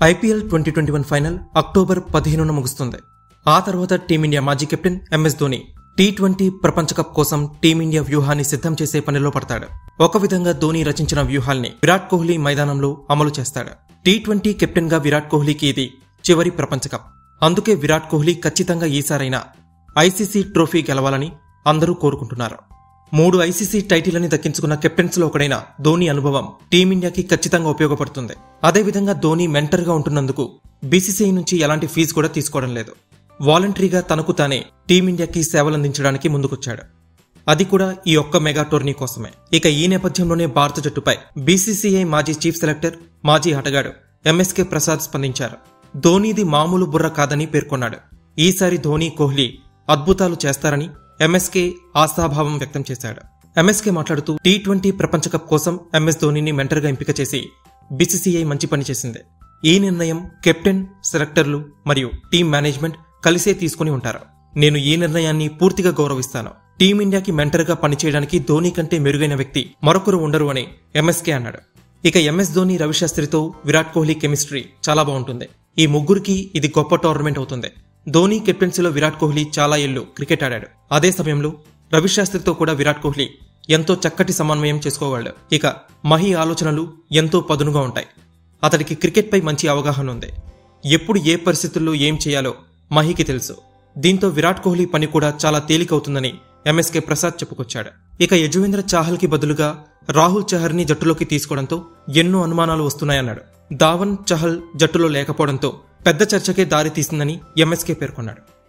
IPL twenty twenty one final October పదిహేనున ముగుస్తుంది ఆ తర్వాత టీమిండియా మాజీ captain MS Dhoni T twenty ప్రపంచ కప్ కోసం టీమిండియా వ్యూహాన్ని సిద్ధం చేసే పనిలో పడతాడు ఒక విధంగా ధోని రచించిన వ్యూహాల్ని విరాట్ కోహ్లీ మైదానంలో అమలు చేస్తాడు టీ ట్వంటీ కెప్టెన్ గా విరాట్ కోహ్లీకి ఇది చివరి ప్రపంచ కప్ అందుకే విరాట్ కోహ్లీ ఖచ్చితంగా ఈసారైనా ఐసీసీ ట్రోఫీ గెలవాలని అందరూ కోరుకుంటున్నారు మూడు ఐసీసీ టైటిల్ని దక్కించుకున్న కెప్టెన్స్ లో ఒకడైన ధోని అనుభవం టీమిండియాకి ఖచ్చితంగా ఉపయోగపడుతుంది అదేవిధంగా ధోని మెంటర్ గా ఉంటున్నందుకు బీసీసీఐ నుంచి ఎలాంటి ఫీజు కూడా తీసుకోవడం లేదు వాలంటరీగా తనకు తానే టీమిండియాకి సేవలందించడానికి ముందుకొచ్చాడు అది కూడా ఈ ఒక్క మెగా టోర్నీ కోసమే ఇక ఈ నేపథ్యంలోనే భారత జట్టుపై బీసీసీఐ మాజీ చీఫ్ సెలెక్టర్ మాజీ ఆటగాడు ఎంఎస్కే ప్రసాద్ స్పందించారు ధోనీది మామూలు బుర్ర కాదని పేర్కొన్నాడు ఈసారి ధోని కోహ్లీ అద్భుతాలు చేస్తారని ఎంఎస్కే ఆశాభావం వ్యక్తం చేశాడు ఎంఎస్కే మాట్లాడుతూ టీ ట్వంటీ ప్రపంచ కప్ కోసం ఎంఎస్ ధోనీని మెంటర్గా ఎంపిక చేసి బీసీసీఐ మంచి పని చేసింది ఈ నిర్ణయం కెప్టెన్ సెలెక్టర్లు మరియు టీం మేనేజ్మెంట్ కలిసే తీసుకుని ఉంటారు నేను ఈ నిర్ణయాన్ని పూర్తిగా గౌరవిస్తాను టీమిండియాకి మెంటర్గా పనిచేయడానికి ధోని కంటే మెరుగైన వ్యక్తి మరొకరు ఉండరు అని ఎంఎస్కే అన్నాడు ఇక ఎంఎస్ ధోని రవిశాస్త్రితో విరాట్ కోహ్లీ కెమిస్ట్రీ చాలా బాగుంటుంది ఈ ముగ్గురికి ఇది గొప్ప టోర్నమెంట్ అవుతుంది ధోని కెప్టెన్సీలో విరాట్ కోహ్లీ చాలా ఏళ్లు క్రికెట్ ఆడాడు అదే సమయంలో రవిశాస్త్రితో కూడా విరాట్ కోహ్లీ ఎంతో చక్కటి సమన్వయం చేసుకోగలడు ఇక మహి ఆలోచనలు ఎంతో పదునుగా ఉంటాయి అతడికి క్రికెట్పై మంచి అవగాహన ఉంది ఎప్పుడు ఏ పరిస్థితుల్లో ఏం చేయాలో మహికి తెలుసు దీంతో విరాట్ కోహ్లీ పని కూడా చాలా తేలికవుతుందని ఎంఎస్కే ప్రసాద్ చెప్పుకొచ్చాడు ఇక యజువేంద్ర చాహల్కి బదులుగా రాహుల్ చహర్ని జట్టులోకి తీసుకోవడంతో ఎన్నో అనుమానాలు వస్తున్నాయన్నాడు ధావన్ చహల్ జట్టులో లేకపోవడంతో పెద్ద చర్చకే దారి తీసిందని ఎంఎస్కే పేర్కొన్నాడు